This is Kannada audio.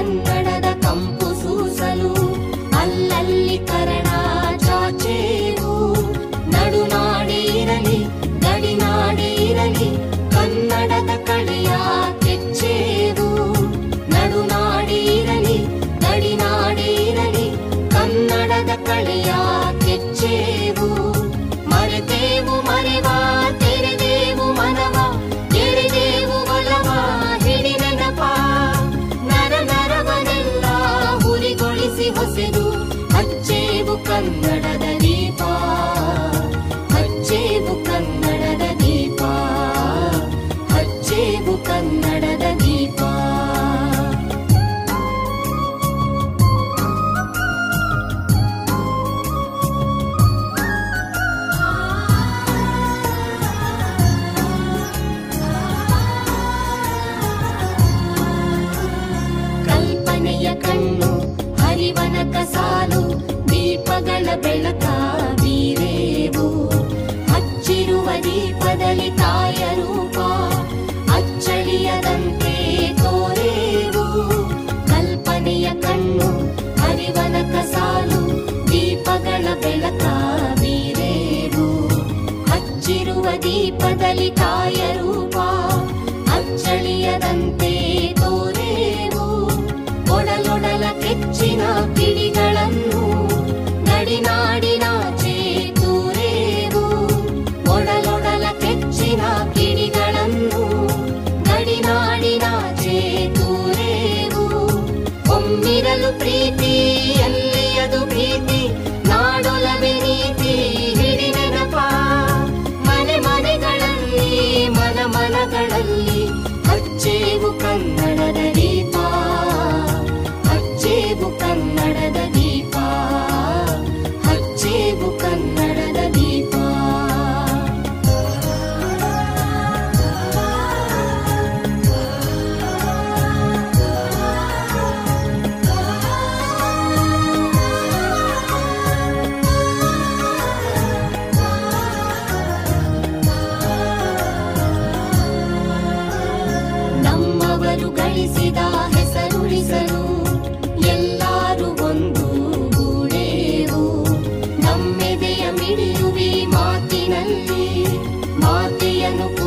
ಕನ್ನಡದ ಕಂಪು ಸೂಸಲು ಅಲ್ಲಲ್ಲಿ ಕರಣ ಚಾಚೇವು ನಡುನಾಡಿ ಇರಲಿ ಗಡಿನಾಡಿ ಇರಲಿ ಕನ್ನಡದ ಕಳೆಯ ಕೆಚ್ಚೇವು ನಡುನಾಡಿ ಇರಲಿ ಗಡಿನಾಡಿ ಇರಲಿ ಕನ್ನಡದ ಕಳೆಯ ಕೆಚ್ಚೇವು ಮರೆತೇವು ಮರೆವ ತೆರೆದೇವು ಮನವ ಎಳೆದೇವು ಒಲವ ಹಿಡಿ ನೆನಪ ನರ ನರವನೆಲ್ಲ ಹುರಿಗೊಳಿಸಿ ಹೊಸೆದು ಹಚ್ಚೇವು ಕನ್ನಡದ ದೀಪ ಹಚ್ಚೇವು ಕನ್ನಡದ ದೀಪ ಹಚ್ಚೇವು ಕನ್ನಡದ ದೀಪ ಕಲ್ಪನೆಯ ಕಣ್ಣು ಹರಿವನಕ ಸಾಲು ದೀಪಗಳ ಬೆಳಕ ಬೀರೇವು ಹಚ್ಚಿರುವ ದೀಪದಲ್ಲಿ ತಾಯ ರೂಪ ಅಚ್ಚಳಿಯದಂತೆ ತೋರೇವು ಕಲ್ಪನೆಯ ಕಣ್ಣು ಹರಿವನಕ ಸಾಲು ದೀಪಗಳ ಬೆಳಕ ಬೀರೇವು ಹಚ್ಚಿರುವ ದೀಪದಲ್ಲಿ ತಾಯ ರೂಪ ಅಚ್ಚಳಿಯದಂತೆ ತೋರೇವು ಒಡಲೊಡಲ ಕೆಚ್ಚಿನ ಕಿಡಿಗಳನ್ನು ನಡಿನಾಡಿನಾಚೆ ತೂರೇವು ಒಡಲೊಡಲ ಕೆಚ್ಚಿನ ಕಿಡಿಗಳನ್ನು ನಡಿನಾಡಿನಾಚೆ ತೂರೇವು ಒಮ್ಮಿರಲು ಪ್ರೀತಿ ಎಲ್ಲಿಯದು ಭೀತಿ ನಾಡೊಲವೆ ನೀತಿ ಹಿಡಿ ನೆನಪ ಮನೆ ಮನೆಗಳಲ್ಲಿ ಮನ ಮನಗಳಲ್ಲಿ ಹಚ್ಚೇವು ಕನ್ನಡದ ದೀಪ ಹಚ್ಚೇವು ಕನ್ನಡದ ದೀಪ ಹಚ್ಚೇವು ಕನ್ನಡದ ದೀಪ ನಮ್ಮವರು ಗಳಿಸಿದ ಹೆಸರುಳಿಸಲು ಎಲ್ಲರೂ ಒಂದು ಗೂಡೇವು ನಮ್ಮೆದೆಯ ಮಿಡಿಯುವಿ ಮಾತಿನಲ್ಲಿ ಮಾತೆಯನ್ನು